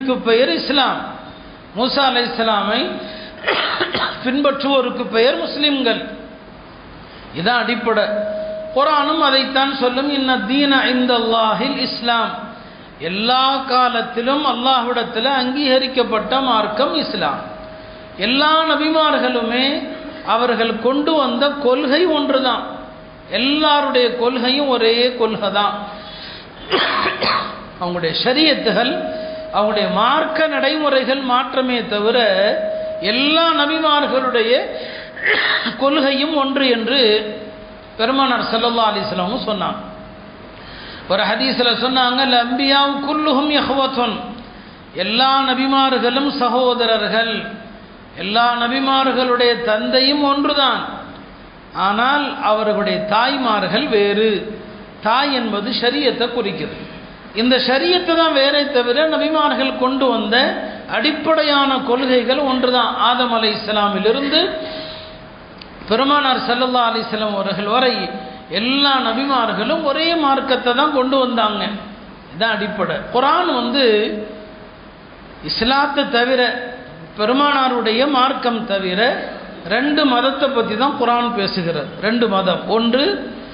இதுக்கு பெயர் இஸ்லாம் மூசா அலை இஸ்லாமை பின்பற்றுவோருக்கு பெயர் முஸ்லிம்கள் இதான் அடிப்படை குரானும் அதைத்தான் சொல்லும் இன்ன தீன இந்த அல்லாஹில் இஸ்லாம் எல்லா காலத்திலும் அல்லாஹ்விடத்தில் அங்கீகரிக்கப்பட்ட மார்க்கம் இஸ்லாம் எல்லா நபிமார்களுமே அவர்கள் கொண்டு வந்த கொள்கை ஒன்றுதான் எல்லாருடைய கொள்கையும் ஒரே கொள்கை தான் அவங்களுடைய ஷரியத்துகள் அவங்களுடைய மார்க்க நடைமுறைகள் மாற்றமே தவிர எல்லா நபிமார்களுடைய கொள்கையும் ஒன்று என்று பெருமானார் சல்லல்லா அலிஸ்லாமும் சொன்னாங்க ஒரு ஹதீஸில் சொன்னாங்க லம்பியாவும் குல்லுகும் யஹ்வத்துன் எல்லா நபிமார்களும் சகோதரர்கள் எல்லா நபிமார்களுடைய தந்தையும் ஒன்றுதான் ஆனால் அவர்களுடைய தாய்மார்கள் வேறு தாய் என்பது ஷரியத்தை குறிக்கிறது இந்த ஷரியத்தை தான் வேறே தவிர நபிமார்கள் கொண்டு வந்த அடிப்படையான கொள்கைகள் ஒன்றுதான் ஆதம் அலை இஸ்லாமிலிருந்து பெருமானார் சல்லல்லா அலிஸ்லாம் அவர்கள் வரை எல்லா நபிமார்களும் ஒரே மார்க்கத்தை தான் கொண்டு வந்தாங்க இதுதான் அடிப்படை குரான் வந்து இஸ்லாத்தை தவிர பெருமானாருடைய மார்க்கம் தவிர ரெண்டு மதத்தை பற்றி தான் குரான் பேசுகிறது ரெண்டு மதம் ஒன்று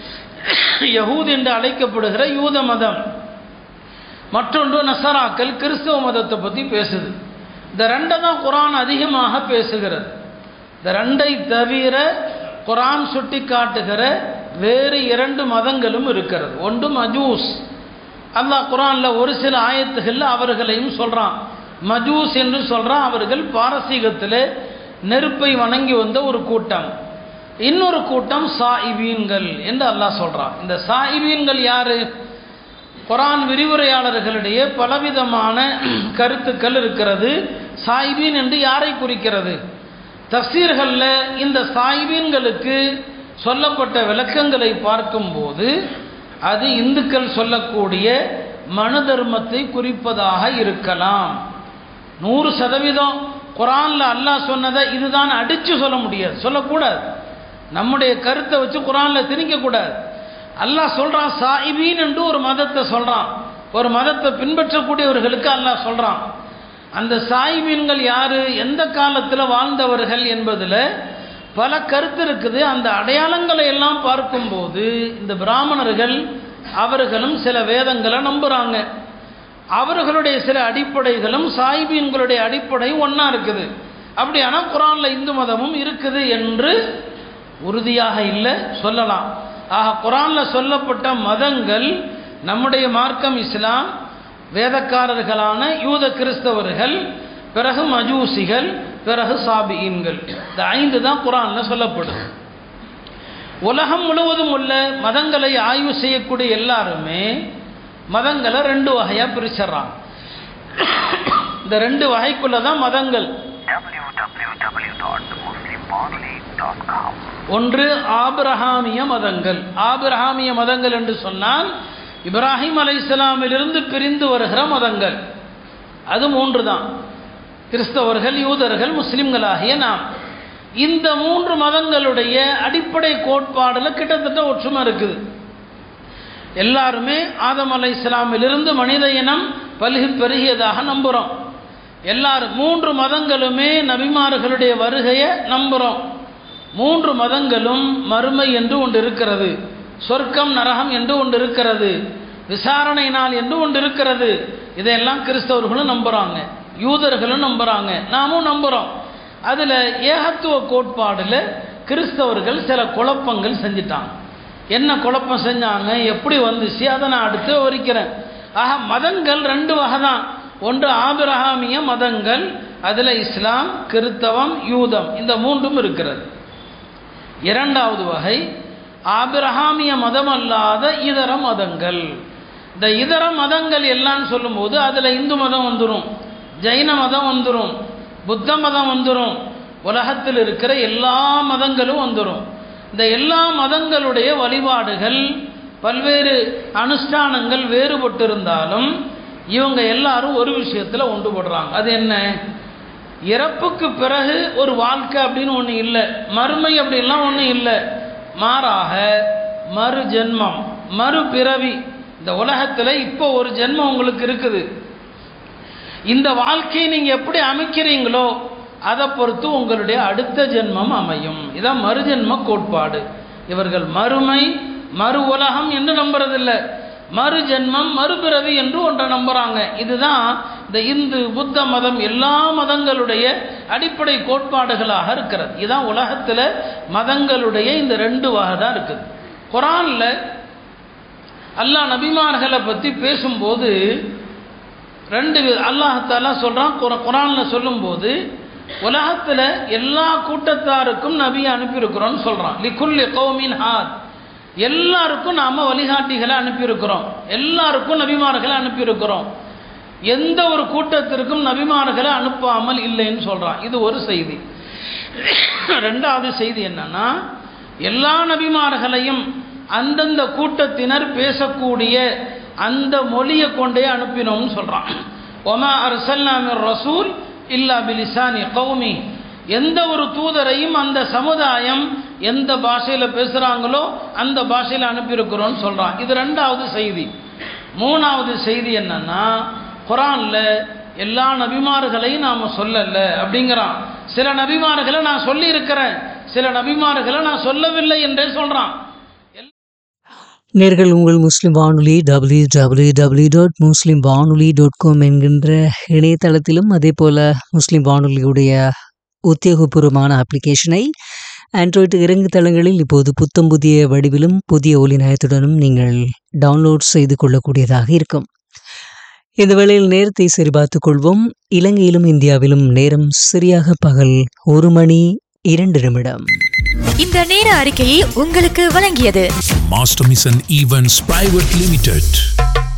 யகூத் என்று அழைக்கப்படுகிற யூத மதம் மற்றொன்று நசராக்கள் கிறிஸ்தவ மதத்தை பற்றி பேசுது இந்த ரெண்டை தான் குரான் அதிகமாக பேசுகிறது இந்த ரெண்டை தவிர குரான் சுட்டி காட்டுகிற வேறு இரண்டு மதங்களும் இருக்கிறது ஒன்று மஜூஸ் அல்லாஹ் குரானில் ஒரு சில ஆயத்துகளில் அவர்களையும் சொல்கிறான் மஜூஸ் என்று சொல்கிறான் அவர்கள் பாரசீகத்தில் நெருப்பை வணங்கி வந்த ஒரு கூட்டம் இன்னொரு கூட்டம் சாயிபீன்கள் என்று அல்லாஹ் சொல்கிறான் இந்த சாயிபீன்கள் யாரு குரான் விரிவுரையாளர்களிடையே பலவிதமான கருத்துக்கள் இருக்கிறது சாயிபீன் என்று யாரை குறிக்கிறது தஃசீர்களில் இந்த சாயிபீன்களுக்கு சொல்லப்பட்ட விளக்கங்களை பார்க்கும்போது அது இந்துக்கள் சொல்லக்கூடிய மனு தர்மத்தை குறிப்பதாக இருக்கலாம் நூறு சதவீதம் குரானில் அல்லாஹ் சொன்னதை இதுதான் அடித்து சொல்ல முடியாது சொல்லக்கூடாது நம்முடைய கருத்தை வச்சு குரானில் திணிக்கக்கூடாது அல்லாஹ் சொல்கிறான் சாயிபீன் என்று ஒரு மதத்தை சொல்கிறான் ஒரு மதத்தை பின்பற்றக்கூடியவர்களுக்கு அல்லாஹ் சொல்கிறான் அந்த சாயிபீன்கள் யார் எந்த காலத்தில் வாழ்ந்தவர்கள் என்பதில் பல கருத்து இருக்குது அந்த அடையாளங்களை எல்லாம் பார்க்கும்போது இந்த பிராமணர்கள் அவர்களும் சில வேதங்களை நம்புகிறாங்க அவர்களுடைய சில அடிப்படைகளும் சாயிபீன்களுடைய அடிப்படை ஒன்றா இருக்குது அப்படியானா குரானில் இந்து மதமும் இருக்குது என்று உறுதியாக இல்லை சொல்லலாம் ஆக குரானில் சொல்லப்பட்ட மதங்கள் நம்முடைய மார்க்கம் இஸ்லாம் வேதக்காரர்களான யூத கிறிஸ்தவர்கள் பிறகு மஜூசிகள் பிறகு சாபியின்கள் இந்த ஐந்து தான் குரானில் சொல்லப்படுது உலகம் முழுவதும் உள்ள மதங்களை ஆய்வு செய்யக்கூடிய எல்லாருமே மதங்களை ரெண்டு வகையாக பிரிச்சிட்றாங்க இந்த ரெண்டு வகைக்குள்ள தான் மதங்கள் www.muslimmonthly.com ஒன்று ஆபிரஹாமிய மதங்கள் ஆபிரஹாமிய மதங்கள் என்று சொன்னால் இப்ராஹிம் அலை இஸ்லாமிலிருந்து பிரிந்து வருகிற மதங்கள் அது மூன்று தான் கிறிஸ்தவர்கள் யூதர்கள் முஸ்லிம்களாகிய நாம் இந்த மூன்று மதங்களுடைய அடிப்படை கோட்பாடில் கிட்டத்தட்ட ஒற்றுமை இருக்குது எல்லாருமே ஆதம் அலை இஸ்லாமிலிருந்து மனித இனம் பல்கி பெருகியதாக நம்புகிறோம் எல்லாரும் மூன்று மதங்களுமே நபிமார்களுடைய வருகையை நம்புகிறோம் மூன்று மதங்களும் மறுமை என்று ஒன்று இருக்கிறது சொர்க்கம் நரகம் என்று ஒன்று இருக்கிறது விசாரணை நாள் என்று ஒன்று இருக்கிறது இதையெல்லாம் கிறிஸ்தவர்களும் நம்புகிறாங்க யூதர்களும் நம்புகிறாங்க நாமும் நம்புகிறோம் அதில் ஏகத்துவ கோட்பாடில் கிறிஸ்தவர்கள் சில குழப்பங்கள் செஞ்சிட்டாங்க என்ன குழப்பம் செஞ்சாங்க எப்படி வந்துச்சு அதை நான் அடுத்து விவரிக்கிறேன் ஆக மதங்கள் ரெண்டு வகை தான் ஒன்று ஆபிரஹாமிய மதங்கள் அதில் இஸ்லாம் கிறித்தவம் யூதம் இந்த மூன்றும் இருக்கிறது இரண்டாவது வகை ஆபிரஹாமிய மதம் அல்லாத இதர மதங்கள் இந்த இதர மதங்கள் எல்லாம் சொல்லும்போது அதில் இந்து மதம் வந்துடும் ஜைன மதம் வந்துடும் புத்த மதம் வந்துடும் உலகத்தில் இருக்கிற எல்லா மதங்களும் வந்துடும் இந்த எல்லா மதங்களுடைய வழிபாடுகள் பல்வேறு அனுஷ்டானங்கள் வேறுபட்டிருந்தாலும் இவங்க எல்லாரும் ஒரு விஷயத்தில் ஒன்றுபடுறாங்க அது என்ன இறப்புக்கு பிறகு ஒரு வாழ்க்கை அப்படின்னு ஒன்று இல்லை மறுமை அப்படின்லாம் ஒன்றும் இல்லை மாறாக மறு ஜென்மம் மறுபிறவி இந்த உலகத்தில் இப்போ ஒரு ஜென்மம் உங்களுக்கு இருக்குது இந்த வாழ்க்கையை நீங்கள் எப்படி அமைக்கிறீங்களோ அதை பொறுத்து உங்களுடைய அடுத்த ஜென்மம் அமையும் இதான் மறுஜென்ம கோட்பாடு இவர்கள் மறுமை மறு உலகம் என்று நம்புறதில்லை மறு ஜென்மம் மறுபிறவி என்று ஒன்றை நம்புறாங்க இதுதான் இந்த இந்து புத்த மதம் எல்லா மதங்களுடைய அடிப்படை கோட்பாடுகளாக இருக்கிறது இதுதான் உலகத்தில் மதங்களுடைய இந்த ரெண்டு வகை தான் இருக்குது குரானில் அல்லாஹ் நபிமார்களை பற்றி பேசும்போது ரெண்டு அல்லாஹாலா சொல்கிறான் குரானில் சொல்லும்போது உலகத்தில் எல்லா கூட்டத்தாருக்கும் நபியை அனுப்பியிருக்கிறோன்னு சொல்கிறான் லிகுல்லி கௌமின் ஹாத் எல்லாருக்கும் நாம் வழிகாட்டிகளை அனுப்பியிருக்கிறோம் எல்லாருக்கும் நபிமார்களை அனுப்பியிருக்கிறோம் எந்த ஒரு கூட்டத்திற்கும் நபிமார்களை அனுப்பாமல் இல்லைன்னு சொல்கிறான் இது ஒரு செய்தி ரெண்டாவது செய்தி என்னன்னா எல்லா நபிமார்களையும் அந்தந்த கூட்டத்தினர் பேசக்கூடிய அந்த மொழியை கொண்டே அனுப்பினோம்னு சொல்கிறான் ஒமா அரசல்லாமிர் ரசூல் இல்லா பிலிசானி கௌமி எந்த ஒரு தூதரையும் அந்த சமுதாயம் எந்த பாஷையில் பேசுகிறாங்களோ அந்த பாஷையில் அனுப்பியிருக்கிறோன்னு சொல்கிறான் இது ரெண்டாவது செய்தி மூணாவது செய்தி என்னன்னா குரானில் எல்லா நபிமார்களையும் நாம் சொல்லலை அப்படிங்கிறான் சில நபிமார்களை நான் சொல்லியிருக்கிறேன் சில நபிமார்களை நான் சொல்லவில்லை என்றே சொல்கிறான் நேர்கள் உங்கள் முஸ்லிம் வானொலி W W W dot Muslim வானொலி டாட் காம் என்கின்ற இணையதளத்திலும் அதே போல் முஸ்லிம் வானொலியுடைய உத்தியோகபூர்வமான அப்ளிகேஷனை ஆண்ட்ராய்டு இறங்கு தளங்களில் இப்போது புத்தம் புதிய வடிவிலும் புதிய ஒலி நயத்துடனும் நீங்கள் டவுன்லோட் செய்து கொள்ளக்கூடியதாக இருக்கும் இந்த வேளையில் நேரத்தை சரிபார்த்துக் கொள்வோம் இலங்கையிலும் இந்தியாவிலும் நேரம் சரியாக பகல் ஒரு மணி இரண்டு நிமிடம் இந்த நேர அறிக்கையை உங்களுக்கு வழங்கியது Master Mission Events Private Limited.